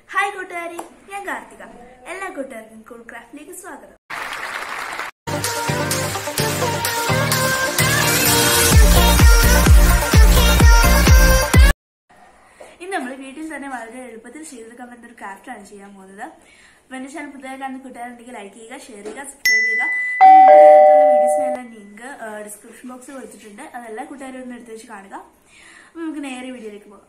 hi കൂട്ടുകാരി ഞാൻ കാർത്തിക എല്ലാ കൂട്ടുകാർക്കും കൂൾ ക്രാഫ്റ്റിലേക്ക് സ്വാഗതം ഇന്ന് നമ്മൾ വീട്ടിൽ തന്നെ വളരെ എളുപ്പത്തിൽ ചെയ്തെടുക്കാൻ പറ്റുന്ന ഒരു ക്രാഫ്റ്റാണ് ചെയ്യാൻ പോകുന്നത് അപ്പോൾ എന്റെ ചാനൽ പുതിയതായി കാണുന്ന കൂട്ടുകാരുണ്ടെങ്കിൽ ലൈക്ക് ചെയ്യുക ഷെയർ ചെയ്യുക സബ്സ്ക്രൈബ് ചെയ്യുക വീഡിയോസിനെല്ലാം ലിങ്ക് ഡിസ്ക്രിപ്ഷൻ ബോക്സിൽ കൊടുത്തിട്ടുണ്ട് അതെല്ലാ കൂട്ടുകാരും ഒന്ന് എടുത്ത് വെച്ച് കാണുക അപ്പോൾ നമുക്ക് നേരെ വീഡിയോയിലേക്ക് പോകാം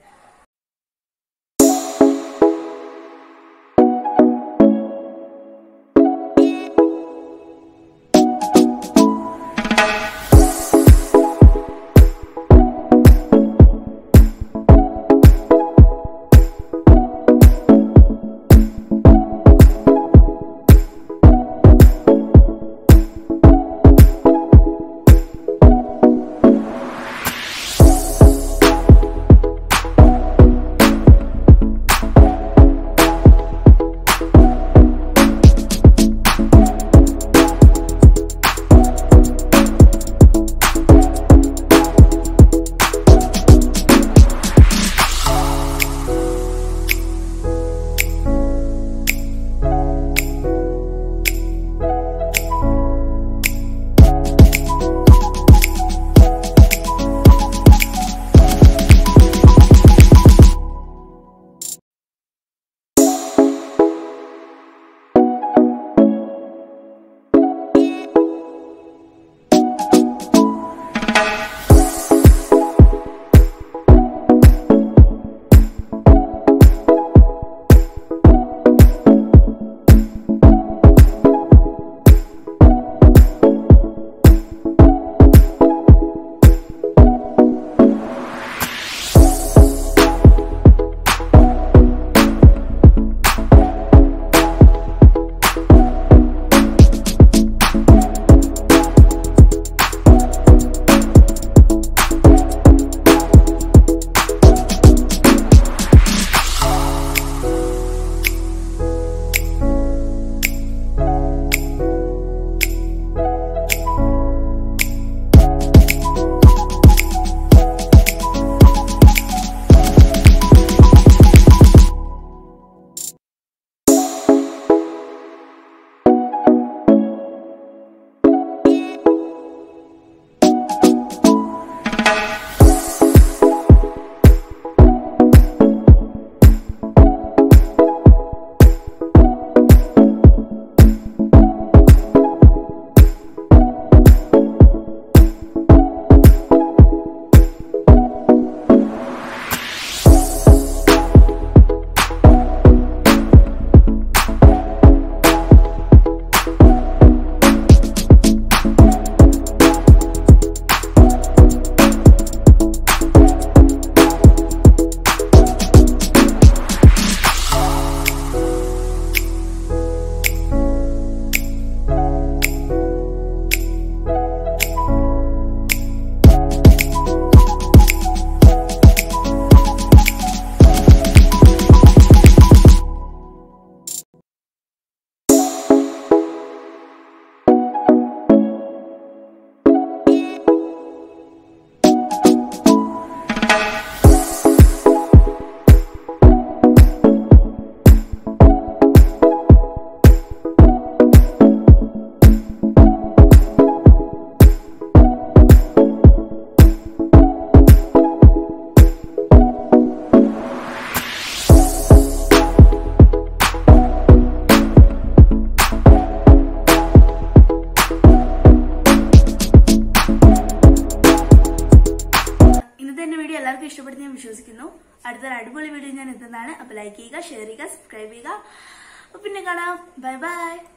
ഇന്നത്തെ എന്റെ വീഡിയോ എല്ലാവർക്കും ഇഷ്ടപ്പെടുന്ന ഞാൻ വിശ്വസിക്കുന്നു അടുത്തൊരു അടിപൊളി വീഡിയോ ഞാൻ എത്തുന്നതാണ് അപ്പൊ ലൈക്ക് ചെയ്യുക ഷെയർ ചെയ്യുക സബ്സ്ക്രൈബ് ചെയ്യുക അപ്പൊ പിന്നെ കാണാം ബൈ ബൈ